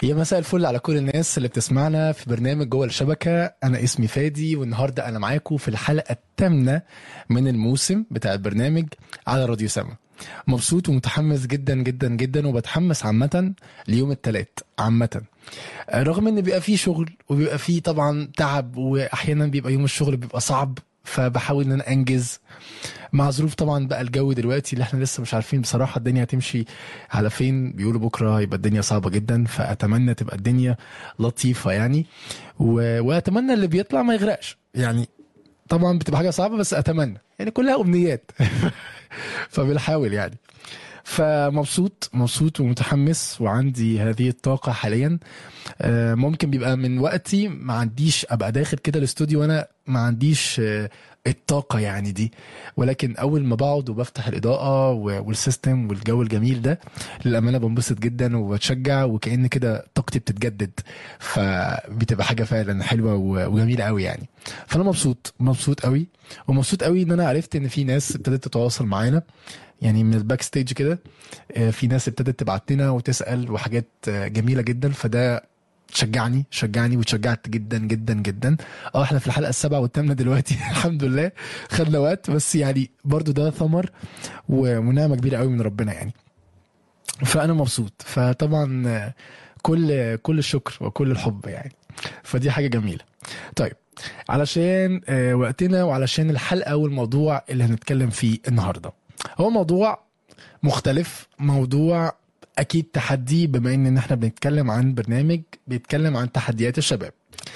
يا مساء الفل على كل الناس اللي بتسمعنا في برنامج جوه الشبكة أنا اسمي فادي والنهاردة أنا معاكم في الحلقة الثامنة من الموسم بتاع البرنامج على راديو سما مبسوط ومتحمس جدا جدا جدا وبتحمس عامة ليوم الثلاث عامة رغم ان بيبقى فيه شغل وبيبقى فيه طبعا تعب واحيانا بيبقى يوم الشغل بيبقى صعب فبحاول ان انا انجز مع ظروف طبعا بقى الجو دلوقتي اللي احنا لسه مش عارفين بصراحه الدنيا هتمشي على فين بيقولوا بكره هيبقى الدنيا صعبه جدا فاتمنى تبقى الدنيا لطيفه يعني و... واتمنى اللي بيطلع ما يغرقش يعني طبعا بتبقى حاجه صعبه بس اتمنى يعني كلها امنيات فبنحاول يعني فمبسوط مبسوط ومتحمس وعندي هذه الطاقة حاليا آه، ممكن بيبقى من وقتي ما عنديش ابقى داخل كده الاستوديو وانا ما عنديش آه، الطاقة يعني دي ولكن اول ما بقعد وبفتح الاضاءة و- والسيستم والجو الجميل ده للامانة بنبسط جدا وبتشجع وكأن كده طاقتي بتتجدد فبتبقى حاجة فعلا حلوة و- وجميلة قوي يعني فانا مبسوط مبسوط قوي ومبسوط قوي ان انا عرفت ان في ناس ابتدت تتواصل معانا يعني من الباك ستيج كده آه، في ناس ابتدت تبعت لنا وتسال وحاجات آه، جميله جدا فده شجعني شجعني وتشجعت جدا جدا جدا اه احنا في الحلقه السابعه والثامنه دلوقتي الحمد لله خدنا وقت بس يعني برضو ده ثمر و- ونعمه كبيره قوي من ربنا يعني فانا مبسوط فطبعا آه، كل كل الشكر وكل الحب يعني فدي حاجه جميله طيب علشان آه، وقتنا وعلشان الحلقه والموضوع اللي هنتكلم فيه النهارده هو موضوع مختلف موضوع اكيد تحدي بما ان احنا بنتكلم عن برنامج بيتكلم عن تحديات الشباب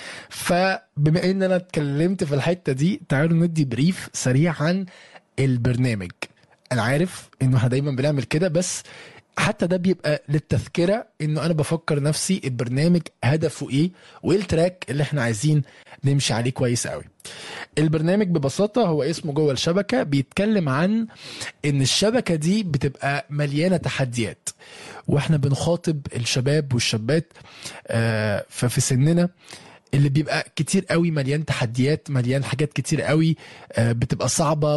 فبما ان انا اتكلمت في الحته دي تعالوا ندي بريف سريع عن البرنامج انا عارف انه احنا دايما بنعمل كده بس حتى ده بيبقى للتذكره انه انا بفكر نفسي البرنامج هدفه ايه وايه التراك اللي احنا عايزين نمشي عليه كويس قوي البرنامج ببساطه هو اسمه جوه الشبكه بيتكلم عن ان الشبكه دي بتبقى مليانه تحديات واحنا بنخاطب الشباب والشابات آه، ففي سننا اللي بيبقى كتير قوي مليان تحديات مليان حاجات كتير قوي آه، بتبقى صعبه